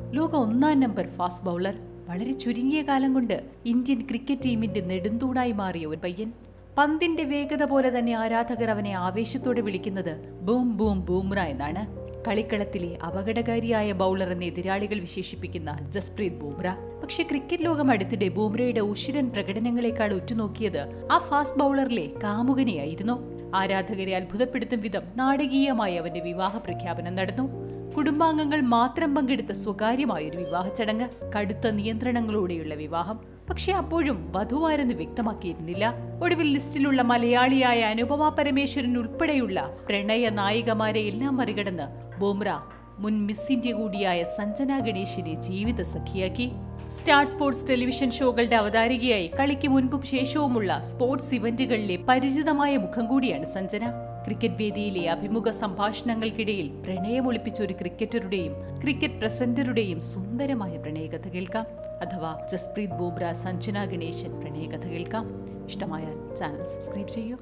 ലോക ഒന്നാം number fast bowler വളരെ ചുരുങ്ങിയ കാലം കൊണ്ട് ഇന്ത്യൻ ക്രിക്കറ്റ് ടീമിന്റെ നെടുന്തൂണായി മാറിയ ഒരു പയ്യൻ പന്തിന്റെ വേഗത പോലെ തന്നെ ആരാധകർ അവനെ ആവേശത്തോടെ വിളിക്കുന്നത് ബൂം ബൂം ബൂംറ എന്നാണ് കളിക്കളത്തിലെ അപകടകാരിയായ ബൗളർ എന്ന് എതിരാളികൾ വിശേഷിപ്പിക്കുന്ന ജസ്പ്രീത് ബൂംറ പക്ഷെ ക്രിക്കറ്റ് ലോകം അടുത്തിടെ ബൂംറയുടെ ഉശിരൻ പ്രകടനങ്ങളെക്കാൾ ഉറ്റുനോക്കിയത് ആ ഫാസ്റ്റ് ബൗളറിലെ കാമുകനെയായിരുന്നു ആരാധകരെ അത്ഭുതപ്പെടുത്തും വിധം നാടകീയമായി അവന്റെ വിവാഹ പ്രഖ്യാപനം നടന്നു കുടുംബാംഗങ്ങൾ മാത്രം പങ്കെടുത്ത സ്വകാര്യമായൊരു വിവാഹ ചടങ്ങ് കടുത്ത നിയന്ത്രണങ്ങളോടെയുള്ള വിവാഹം പക്ഷെ അപ്പോഴും വധുവാരെന്ന് വ്യക്തമാക്കിയിരുന്നില്ല ഒടുവിൽ ലിസ്റ്റിലുള്ള മലയാളിയായ അനുപമ പരമേശ്വരൻ ഉൾപ്പെടെയുള്ള പ്രണയ നായികമാരെ എല്ലാം മറികടന്ന് ബോംറ മുൻ മിസ് ഇന്ത്യ കൂടിയായ സഞ്ജന ഗണേശിനെ ജീവിത സഖിയാക്കി സ്റ്റാർ സ്പോർട്സ് ടെലിവിഷൻ ഷോകളുടെ അവതാരികയായി കളിക്ക് മുൻപും ശേഷവുമുള്ള സ്പോർട്സ് ഇവന്റുകളിലെ പരിചിതമായ മുഖം കൂടിയാണ് സഞ്ജന ക്രിക്കറ്റ് വേദിയിലെ അഭിമുഖ സംഭാഷണങ്ങൾക്കിടയിൽ പ്രണയമൊളിപ്പിച്ച ഒരു ക്രിക്കറ്ററുടെയും ക്രിക്കറ്റ് പ്രസന്ററുടെയും സുന്ദരമായ പ്രണയകഥ കേൾക്കാം അഥവാ ജസ്പ്രീത് ബൂബ്ര സഞ്ജന ഗണേശൻ പ്രണയകഥ കേൾക്കാം ഇഷ്ടമായാൽ ചാനൽ സബ്സ്ക്രൈബ് ചെയ്യൂ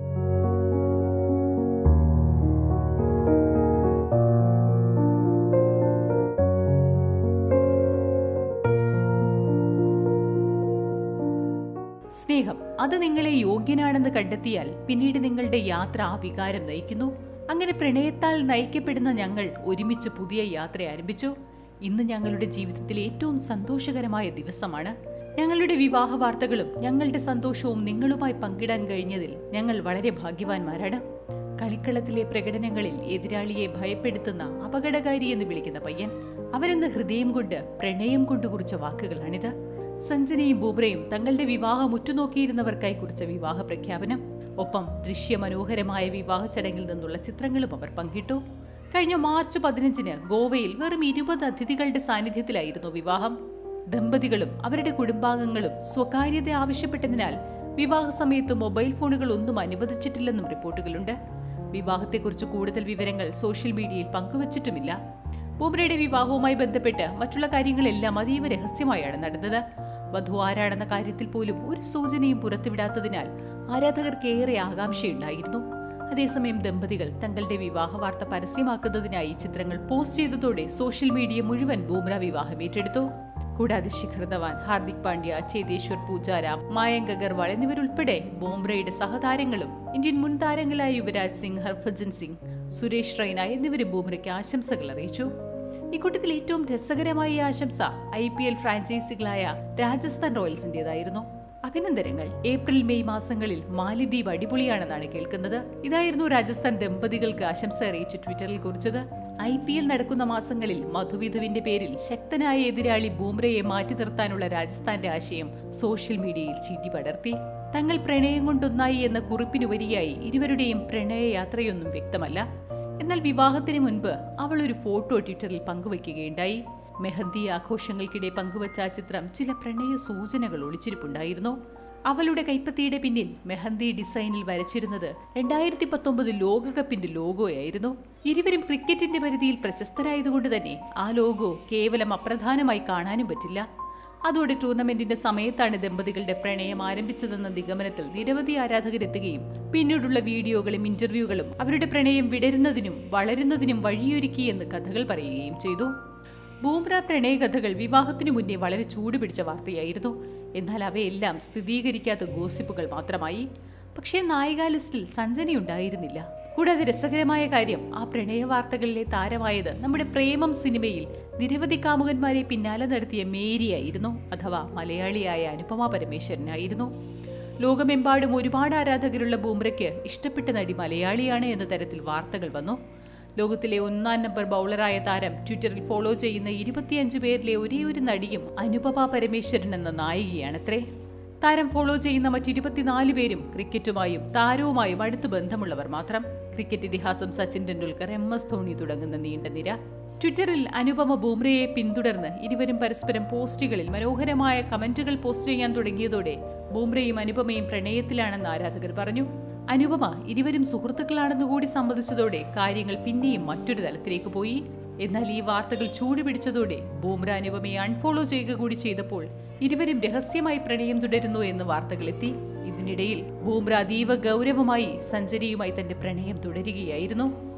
സ്നേഹം അത് നിങ്ങളെ യോഗ്യനാണെന്ന് കണ്ടെത്തിയാൽ പിന്നീട് നിങ്ങളുടെ യാത്ര ആ വികാരം നയിക്കുന്നു അങ്ങനെ പ്രണയത്താൽ നയിക്കപ്പെടുന്ന ഞങ്ങൾ ഒരുമിച്ച് പുതിയ യാത്ര ആരംഭിച്ചു ഇന്ന് ഞങ്ങളുടെ ജീവിതത്തിലെ ഏറ്റവും സന്തോഷകരമായ ദിവസമാണ് ഞങ്ങളുടെ വിവാഹ വാർത്തകളും ഞങ്ങളുടെ സന്തോഷവും നിങ്ങളുമായി പങ്കിടാൻ കഴിഞ്ഞതിൽ ഞങ്ങൾ വളരെ ഭാഗ്യവാന്മാരാണ് കളിക്കളത്തിലെ പ്രകടനങ്ങളിൽ എതിരാളിയെ ഭയപ്പെടുത്തുന്ന അപകടകാരി എന്ന് വിളിക്കുന്ന പയ്യൻ അവരെന്ന് ഹൃദയം കൊണ്ട് പ്രണയം കൊണ്ട് കുറിച്ച വാക്കുകളാണിത് സഞ്ജനയും ബൂബ്രയും തങ്ങളുടെ വിവാഹം ഉറ്റുനോക്കിയിരുന്നവർക്കായി കുറിച്ച വിവാഹ പ്രഖ്യാപനം ഒപ്പം ദൃശ്യമനോഹരമായ വിവാഹ ചടങ്ങിൽ നിന്നുള്ള ചിത്രങ്ങളും അവർ പങ്കിട്ടു കഴിഞ്ഞ മാർച്ച് പതിനഞ്ചിന് ഗോവയിൽ വെറും ഇരുപത് അതിഥികളുടെ സാന്നിധ്യത്തിലായിരുന്നു വിവാഹം ദമ്പതികളും അവരുടെ കുടുംബാംഗങ്ങളും സ്വകാര്യത ആവശ്യപ്പെട്ടതിനാൽ വിവാഹ സമയത്ത് മൊബൈൽ ഫോണുകൾ ഒന്നും അനുവദിച്ചിട്ടില്ലെന്നും റിപ്പോർട്ടുകളുണ്ട് വിവാഹത്തെക്കുറിച്ച് കൂടുതൽ വിവരങ്ങൾ സോഷ്യൽ മീഡിയയിൽ പങ്കുവച്ചിട്ടുമില്ല ബൂബ്രയുടെ വിവാഹവുമായി ബന്ധപ്പെട്ട് മറ്റുള്ള കാര്യങ്ങളെല്ലാം അതീവ രഹസ്യമായാണ് നടന്നത് വധു ആരാണെന്ന കാര്യത്തിൽ പോലും ഒരു സൂചനയും പുറത്തുവിടാത്തതിനാൽ ആരാധകർക്ക് ഏറെ ആകാംക്ഷയുണ്ടായിരുന്നു അതേസമയം ദമ്പതികൾ തങ്ങളുടെ വിവാഹ വാർത്ത പരസ്യമാക്കുന്നതിനായി ചിത്രങ്ങൾ പോസ്റ്റ് ചെയ്തതോടെ സോഷ്യൽ മീഡിയ മുഴുവൻ ബൂമ്ര വിവാഹം ഏറ്റെടുത്തു കൂടാതെ ശിഖർ ധവാൻ ഹാർദിക് പാണ്ഡ്യ ചേതേശ്വർ പൂജാര മായങ്ക് അഗർവാൾ എന്നിവരുൾപ്പെടെ ബോംബ്രയുടെ സഹതാരങ്ങളും ഇന്ത്യൻ മുൻ താരങ്ങളായ യുവരാജ് സിംഗ് ഹർഭജൻ സിംഗ് സുരേഷ് റൈന എന്നിവരും ബൂമ്രയ്ക്ക് ആശംസകൾ അറിയിച്ചു ഇക്കൂട്ടത്തിൽ ഏറ്റവും രസകരമായ ഈ ആശംസ ഐ പി എൽ ഫ്രാഞ്ചൈസികളായ രാജസ്ഥാൻ റോയൽസിന്റേതായിരുന്നു അഭിനന്ദനങ്ങൾ ഏപ്രിൽ മെയ് മാസങ്ങളിൽ മാലിദ്വീപ് അടിപൊളിയാണെന്നാണ് കേൾക്കുന്നത് ഇതായിരുന്നു രാജസ്ഥാൻ ദമ്പതികൾക്ക് ആശംസ അറിയിച്ച് ട്വിറ്ററിൽ കുറിച്ചത് ഐ പി എൽ നടക്കുന്ന മാസങ്ങളിൽ മധുവിധുവിന്റെ പേരിൽ ശക്തനായ എതിരാളി ബൂംറയെ മാറ്റി നിർത്താനുള്ള രാജസ്ഥാന്റെ ആശയം സോഷ്യൽ മീഡിയയിൽ ചീറ്റി പടർത്തി തങ്ങൾ പ്രണയം കൊണ്ടൊന്നായി എന്ന കുറിപ്പിനുപരിയായി ഇരുവരുടെയും പ്രണയയാത്രയൊന്നും വ്യക്തമല്ല എന്നാൽ വിവാഹത്തിന് മുൻപ് അവൾ ഒരു ഫോട്ടോ ട്വിറ്ററിൽ പങ്കുവയ്ക്കുകയുണ്ടായി മെഹന്തി ആഘോഷങ്ങൾക്കിടെ പങ്കുവച്ച ആ ചിത്രം ചില പ്രണയ സൂചനകൾ ഒളിച്ചിരിപ്പുണ്ടായിരുന്നു അവളുടെ കൈപ്പത്തിയുടെ പിന്നിൽ മെഹന്തി ഡിസൈനിൽ വരച്ചിരുന്നത് രണ്ടായിരത്തി പത്തൊമ്പത് ലോകകപ്പിന്റെ ലോഗോയായിരുന്നു ഇരുവരും ക്രിക്കറ്റിന്റെ പരിധിയിൽ പ്രശസ്തരായതുകൊണ്ട് തന്നെ ആ ലോഗോ കേവലം അപ്രധാനമായി കാണാനും പറ്റില്ല അതോടെ ടൂർണമെന്റിന്റെ സമയത്താണ് ദമ്പതികളുടെ പ്രണയം ആരംഭിച്ചതെന്ന നിഗമനത്തിൽ നിരവധി ആരാധകരെത്തുകയും പിന്നീടുള്ള വീഡിയോകളും ഇന്റർവ്യൂകളും അവരുടെ പ്രണയം വിടരുന്നതിനും വളരുന്നതിനും വഴിയൊരുക്കിയെന്ന് കഥകൾ പറയുകയും ചെയ്തു ബൂമ്ര പ്രണയകഥകൾ വിവാഹത്തിനു മുന്നേ വളരെ ചൂടുപിടിച്ച വാർത്തയായിരുന്നു എന്നാൽ അവയെല്ലാം സ്ഥിരീകരിക്കാത്ത ഗോസിപ്പുകൾ മാത്രമായി പക്ഷേ നായികാ ലിസ്റ്റിൽ സഞ്ജനയുണ്ടായിരുന്നില്ല കൂടാതെ രസകരമായ കാര്യം ആ പ്രണയ വാർത്തകളിലെ താരമായത് നമ്മുടെ പ്രേമം സിനിമയിൽ നിരവധി കാമുകന്മാരെ പിന്നാലെ നടത്തിയ മേരിയായിരുന്നു അഥവാ മലയാളിയായ അനുപമ പരമേശ്വരനായിരുന്നു ലോകമെമ്പാടും ഒരുപാട് ആരാധകരുള്ള ബൂമ്രയ്ക്ക് ഇഷ്ടപ്പെട്ട നടി മലയാളിയാണ് എന്ന തരത്തിൽ വാർത്തകൾ വന്നു ലോകത്തിലെ ഒന്നാം നമ്പർ ബൗളറായ താരം ട്വിറ്ററിൽ ഫോളോ ചെയ്യുന്ന ഇരുപത്തിയഞ്ച് പേരിലെ ഒരേ ഒരു നടിയും അനുപമ പരമേശ്വരൻ എന്ന നായികയാണത്രേ താരം ഫോളോ ചെയ്യുന്ന മറ്റിരുപത്തിനാല് പേരും ക്രിക്കറ്റുമായും താരവുമായും അടുത്ത് ബന്ധമുള്ളവർ മാത്രം ക്രിക്കറ്റ് ഇതിഹാസം സച്ചിൻ ടെണ്ടുൽക്കർ എം എസ് ധോണി തുടങ്ങുന്ന നീണ്ട നിര ട്വിറ്ററിൽ അനുപമ ബൂമ്രയെ പിന്തുടർന്ന് ഇരുവരും പരസ്പരം പോസ്റ്റുകളിൽ മനോഹരമായ കമന്റുകൾ പോസ്റ്റ് ചെയ്യാൻ തുടങ്ങിയതോടെ ബൂമ്രയും അനുപമയും പ്രണയത്തിലാണെന്ന് ആരാധകർ പറഞ്ഞു അനുപമ ഇരുവരും സുഹൃത്തുക്കളാണെന്ന് കൂടി സമ്മതിച്ചതോടെ കാര്യങ്ങൾ പിന്നെയും മറ്റൊരു തലത്തിലേക്ക് പോയി എന്നാൽ ഈ വാർത്തകൾ ചൂടുപിടിച്ചതോടെ ബൂമ്ര അനുപമയെ അൺഫോളോ ചെയ്യുക കൂടി ചെയ്തപ്പോൾ ഇരുവരും രഹസ്യമായി പ്രണയം തുടരുന്നു എന്ന് വാർത്തകളെത്തി ഇതിനിടയിൽ ബൂമ്ര അതീവ ഗൗരവമായി സഞ്ജനയുമായി തന്റെ പ്രണയം തുടരുകയായിരുന്നു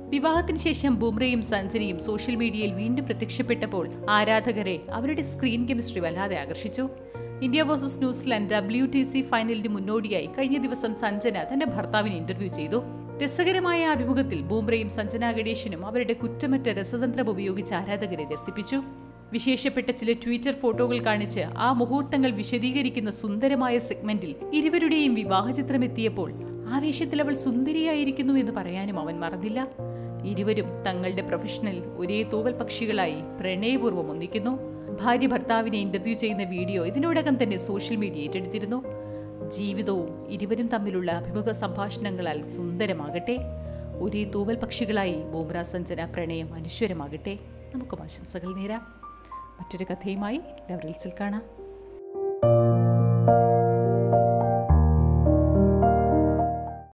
വിവാഹത്തിന് ശേഷം ബുംറയും സഞ്ജനയും സോഷ്യൽ മീഡിയയിൽ വീണ്ടും പ്രത്യക്ഷപ്പെട്ടപ്പോൾ ആരാധകരെ അവരുടെ സ്ക്രീൻ കെമിസ്ട്രി വല്ലാതെ ആകർഷിച്ചു India versus New Zealand W T C ഫൈനലിന് മുന്നോടിയായി കഴിഞ്ഞ ദിവസം സഞ്ജന തന്റെ ഭർത്താവിനെ ഇന്റർവ്യൂ ചെയ്തു രസകരമായ അഭിമുഖത്തിൽ ബൂംറയും സഞ്ജന ഗണേശനും അവരുടെ കുറ്റമറ്റ രസതന്ത്രം ഉപയോഗിച്ച് ആരാധകരെ രസിപ്പിച്ചു വിശേഷപ്പെട്ട ചില ട്വിറ്റർ ഫോട്ടോകൾ കാണിച്ച് ആ മുഹൂർത്തങ്ങൾ വിശദീകരിക്കുന്ന സുന്ദരമായ സെഗ്മെന്റിൽ ഇരുവരുടെയും വിവാഹചിത്രം എത്തിയപ്പോൾ ആവേശത്തിൽ അവൾ സുന്ദരിയായിരിക്കുന്നു എന്ന് പറയാനും അവൻ മറന്നില്ല ഇരുവരും തങ്ങളുടെ പ്രൊഫഷണൽ ഒരേ തൂവൽ പക്ഷികളായി പ്രണയപൂർവ്വം ഒന്നിക്കുന്നു ഭാര്യ ഭർത്താവിനെ ഇന്റർവ്യൂ ചെയ്യുന്ന വീഡിയോ ഇതിനോടകം തന്നെ സോഷ്യൽ മീഡിയ ഏറ്റെടുത്തിരുന്നു ജീവിതവും ഇരുവരും തമ്മിലുള്ള അഭിമുഖ സംഭാഷണങ്ങളാൽ സുന്ദരമാകട്ടെ ഒരേ തൂവൽ പക്ഷികളായി ബൂമ്ര സഞ്ജന പ്രണയം അനശ്വരമാകട്ടെ നമുക്കും ആശംസകൾ നേരാം മറ്റൊരു കഥയുമായി ലവറിൽസിൽ കാണാം